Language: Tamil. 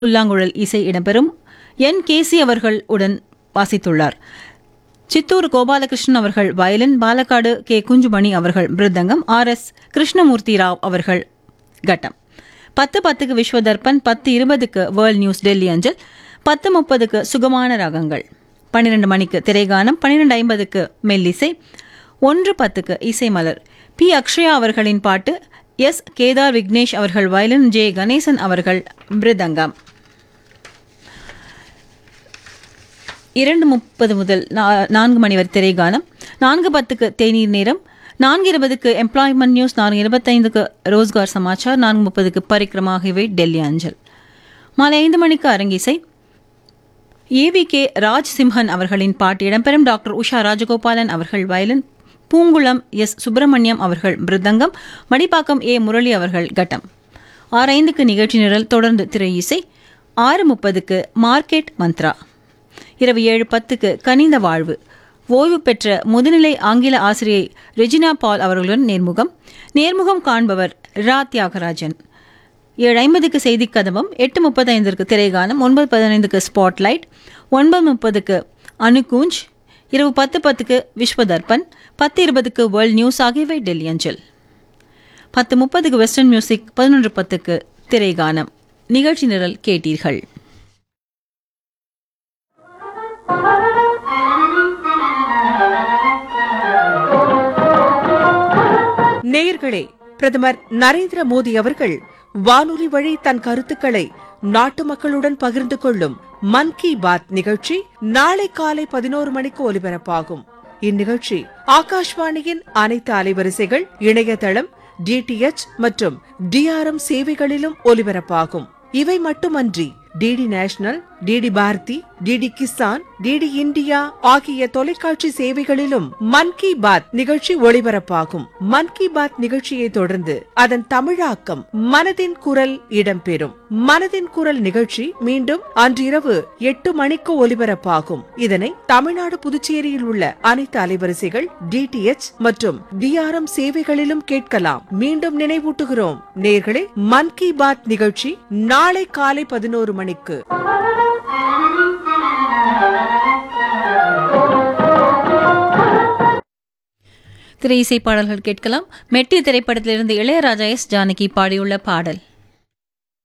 புல்லாங்குழல் இசை இடம்பெறும் என் கேசி அவர்கள் உடன் வாசித்துள்ளார் சித்தூர் கோபாலகிருஷ்ணன் அவர்கள் வயலின் பாலக்காடு கே குஞ்சுமணி அவர்கள் மிருதங்கம் ஆர் எஸ் கிருஷ்ணமூர்த்தி ராவ் அவர்கள் கட்டம் பத்து பத்துக்கு விஸ்வதர்பன் பத்து இருபதுக்கு வேர்ல்ட் நியூஸ் டெல்லி அஞ்சல் பத்து முப்பதுக்கு சுகமான ராகங்கள் பன்னிரண்டு மணிக்கு திரைகானம் பன்னிரண்டு ஐம்பதுக்கு மெல்லிசை ஒன்று பத்துக்கு இசை மலர் பி அக்ஷயா அவர்களின் பாட்டு எஸ் கேதார் விக்னேஷ் அவர்கள் வயலின் ஜே கணேசன் அவர்கள் மிருதங்கம் இரண்டு முப்பது முதல் நா- நான்கு மணி வரை திரைகானம் நான்கு பத்துக்கு தேநீர் நேரம் நான்கு இருபதுக்கு எம்ப்ளாய்மெண்ட் நியூஸ் நான்கு இருபத்தைந்துக்கு ரோஸ்கார் சமாச்சார் நான்கு முப்பதுக்கு பரிக்கிரமா ஆகியவை டெல்லி அஞ்சல் மாலை ஐந்து மணிக்கு அரங்கிசை ஏவி கே ராஜ் சிம்ஹன் அவர்களின் பாட்டு இடம்பெறும் டாக்டர் உஷா ராஜகோபாலன் அவர்கள் வயலின் பூங்குளம் எஸ் சுப்பிரமணியம் அவர்கள் மிருதங்கம் மடிப்பாக்கம் ஏ முரளி அவர்கள் கட்டம் ஆறு ஐந்துக்கு நிகழ்ச்சி நிரல் தொடர்ந்து திரை இசை ஆறு முப்பதுக்கு மார்க்கெட் மந்த்ரா இரவு ஏழு பத்துக்கு கனிந்த வாழ்வு ஓய்வு பெற்ற முதுநிலை ஆங்கில ஆசிரியை ரெஜினா பால் அவர்களுடன் நேர்முகம் நேர்முகம் காண்பவர் ரா தியாகராஜன் ஏழு ஐம்பதுக்கு செய்தி கதவம் எட்டு முப்பத்தைந்திற்கு திரைகானம் ஒன்பது பதினைந்துக்கு ஸ்பாட்லைட் ஒன்பது முப்பதுக்கு அணுகூஞ்ச் இரவு பத்து பத்துக்கு விஸ்வதர்பன் பத்து இருபதுக்கு வேர்ல்ட் நியூஸ் ஆகியவை டெல்லி அஞ்சல் பத்து முப்பதுக்கு வெஸ்டர்ன் மியூசிக் பதினொன்று பத்துக்கு திரைகானம் நிகழ்ச்சி நிரல் கேட்டீர்கள் நேயர்களே பிரதமர் நரேந்திர மோடி அவர்கள் வானொலி வழி தன் கருத்துக்களை நாட்டு மக்களுடன் பகிர்ந்து கொள்ளும் மன் கி பாத் நிகழ்ச்சி நாளை காலை பதினோரு மணிக்கு ஒலிபரப்பாகும் இந்நிகழ்ச்சி ஆகாஷ்வாணியின் அனைத்து அலைவரிசைகள் இணையதளம் டிடிஎச் மற்றும் டிஆர்எம் சேவைகளிலும் ஒலிபரப்பாகும் இவை மட்டுமன்றி DD National DD Bharati DD Kisan DD India ஆகிய தொலைக்காட்சி சேவைகளிலும் மன் கி பாத் நிகழ்ச்சி ஒளிபரப்பாகும் மன் கி பாத் நிகழ்ச்சியை தொடர்ந்து அதன் தமிழாக்கம் மனதின் குரல் இடம்பெறும் மனதின் குரல் நிகழ்ச்சி மீண்டும் அன்றிரவு எட்டு மணிக்கு ஒலிபரப்பாகும் இதனை தமிழ்நாடு புதுச்சேரியில் உள்ள அனைத்து அலைவரிசைகள் டிடிஎச் மற்றும் டிஆர்எம் சேவைகளிலும் கேட்கலாம் மீண்டும் நினைவூட்டுகிறோம் நேர்களே மன் கி பாத் நிகழ்ச்சி நாளை காலை பதினோரு மணிக்கு திரை இசை பாடல்கள் கேட்கலாம் மெட்டி திரைப்படத்திலிருந்து இளையராஜா எஸ் ஜானகி பாடியுள்ள பாடல்